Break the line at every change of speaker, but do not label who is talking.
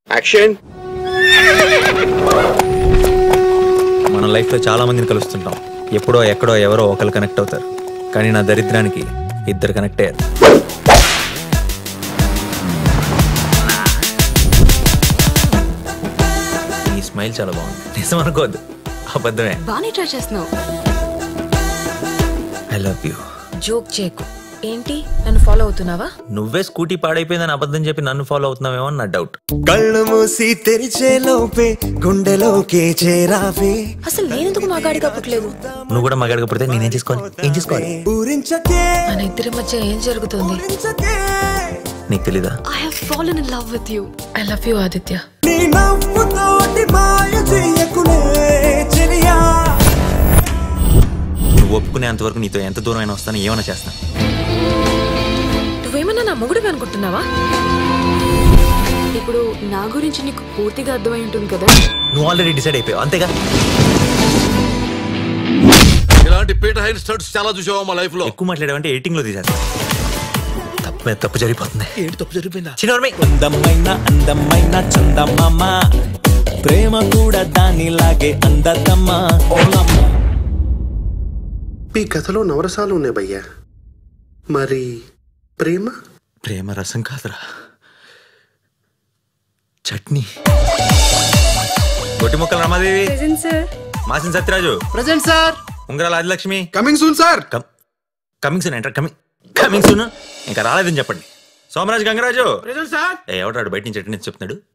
action
మన లైఫ్లో చాలా మందిని కలుస్తుంటాం ఎప్పుడో ఎక్కడో ఎవరో ఒకరు కనెక్ట్ అవుతారు కానీ నా దరిద్రానికి ఇద్దరు కనెక్ట్ అయ్యారు ఈ స్మైల్ చాలా బాగుంది నిజం అనుకోవద్దు అబద్ధమే
బాగానే ట్రై చేస్తున్నావు
ఐ లవ్ యూ
జోక్ చేయకు ఏంటి నన్ను ఫాలో అవుతున్నావా
నువ్వే స్కూటీ పాడైపోయిందని అబద్ధం చెప్పి నన్ను ఫాలో అవుతున్నావేమో అని నా డౌట్
కళ్ళు మూసి తెరిచే లోపే గుండెలోకే చేరావే
అసలు నేనెందుకు మగాడిగా పుట్టలేదు
నువ్వు కూడా మగాడిగా పుడితే నేనేం చేసుకోవాలి ఏం చేసుకోవాలి
ఊరించకే
మన ఇద్దరి మధ్య ఏం జరుగుతుంది
ఊరించకే
నీకు తెలీదా
I have fallen in love with you I love you Aditya
నీ నవ్వుతోటి మాయ చెయ్యకులే చెలియా
నువ్వు ఒప్పుకునేంత వరకు నీతో ఎంత దూరం అయినా వస్తాను ఏమైనా చేస్తాను
నువ్వేమన్నా నా మొగుడు అనుకుంటున్నావా ఇప్పుడు నా గురించి నీకు పూర్తిగా అర్థమై ఉంటుంది కదా
నువ్వు ఆల్రెడీ డిసైడ్ అయిపోయావు అంతేగా
ఇలాంటి పీటర్ హైన్ స్టడ్స్ చాలా చూసావా మా లైఫ్ లో
ఎక్కువ మాట్లాడావంటే ఎడిటింగ్ లో తీసేస్తా తప్పు మీద తప్పు జరిగిపోతుంది
ఏంటి తప్పు జరిగిపోయిందా
చిన్నోర్మి
అందమైన అందమైన చందమామ ప్రేమ కూడా దానిలాగే అందతమ్మ ఓలమ్మ
మీ కథలో నవరసాలు ఉన్నాయి భయ్యా మరి ప్రేమ
ప్రేమ రసం కాదురా చట్నీ గొట్టి ముక్కల రమాదేవి మాసిన Satyaraju
present sir
Ungarala Adilakshmi
coming soon sir
come coming soon enter coming coming soon ఇంకా రాలేదని చెప్పండి సోమరాజు గంగరాజు
ప్రజెంట్ సార్
ఏ ఎవడాడు బయట నుంచి అటెండెన్స్ చెప్తున్నాడు